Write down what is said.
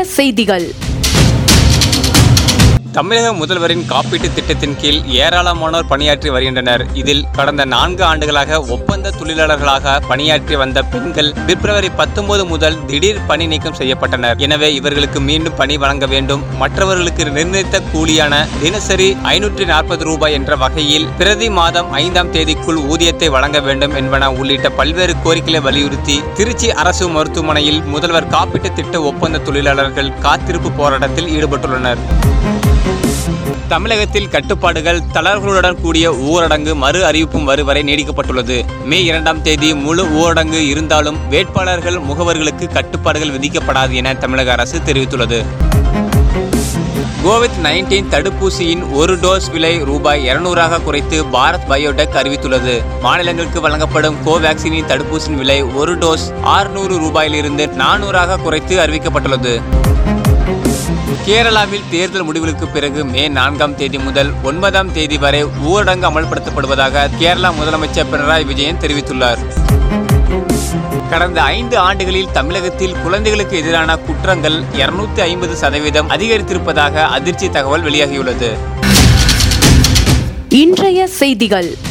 செய்திகள் தமிழக முதல்வரின் காப்பீட்டு திட்டத்தின் கீழ் ஏராளமானோர் பணியாற்றி வருகின்றனர் இதில் கடந்த நான்கு ஆண்டுகளாக ஒப்பந்த தொழிலாளர்களாக பணியாற்றி வந்த பெண்கள் பிப்ரவரி பத்தொன்பது முதல் திடீர் பணி நீக்கம் செய்யப்பட்டனர் எனவே இவர்களுக்கு மீண்டும் பணி வழங்க வேண்டும் மற்றவர்களுக்கு நிர்ணயித்த கூலியான தினசரி ஐநூற்றி நாற்பது ரூபாய் என்ற வகையில் பிரதி மாதம் ஐந்தாம் தேதிக்குள் ஊதியத்தை வழங்க வேண்டும் என்பன உள்ளிட்ட பல்வேறு கோரிக்கைகளை வலியுறுத்தி திருச்சி அரசு மருத்துவமனையில் முதல்வர் காப்பீட்டு திட்ட ஒப்பந்த தொழிலாளர்கள் காத்திருப்பு போராட்டத்தில் ஈடுபட்டுள்ளனர் தமிழகத்தில் கட்டுப்பாடுகள் தளர்வுகளுடன் கூடிய ஊரடங்கு மறு அறிவிப்பும் வரும் வரை நீடிக்கப்பட்டுள்ளது மே இரண்டாம் தேதி முழு ஊரடங்கு இருந்தாலும் வேட்பாளர்கள் முகவர்களுக்கு கட்டுப்பாடுகள் விதிக்கப்படாது என தமிழக அரசு தெரிவித்துள்ளது கோவிட் நைன்டீன் தடுப்பூசியின் ஒரு டோஸ் விலை ரூபாய் இருநூறாக குறைத்து பாரத் பயோடெக் அறிவித்துள்ளது மாநிலங்களுக்கு வழங்கப்படும் கோவேக்சினின் தடுப்பூசியின் விலை ஒரு டோஸ் ஆறுநூறு ரூபாயிலிருந்து நானூறாக குறைத்து அறிவிக்கப்பட்டுள்ளது கேரளாவில் தேர்தல் முடிவுகளுக்கு பிறகு மே நான்காம் தேதி முதல் ஒன்பதாம் தேதி வரை ஊரடங்கு அமல்படுத்தப்படுவதாக கேரளா முதலமைச்சர் பினராயி விஜயன் தெரிவித்துள்ளார் கடந்த ஐந்து ஆண்டுகளில் தமிழகத்தில் குழந்தைகளுக்கு எதிரான குற்றங்கள் இருநூத்தி ஐம்பது சதவீதம் அதிகரித்திருப்பதாக அதிர்ச்சி தகவல் வெளியாகியுள்ளது இன்றைய செய்திகள்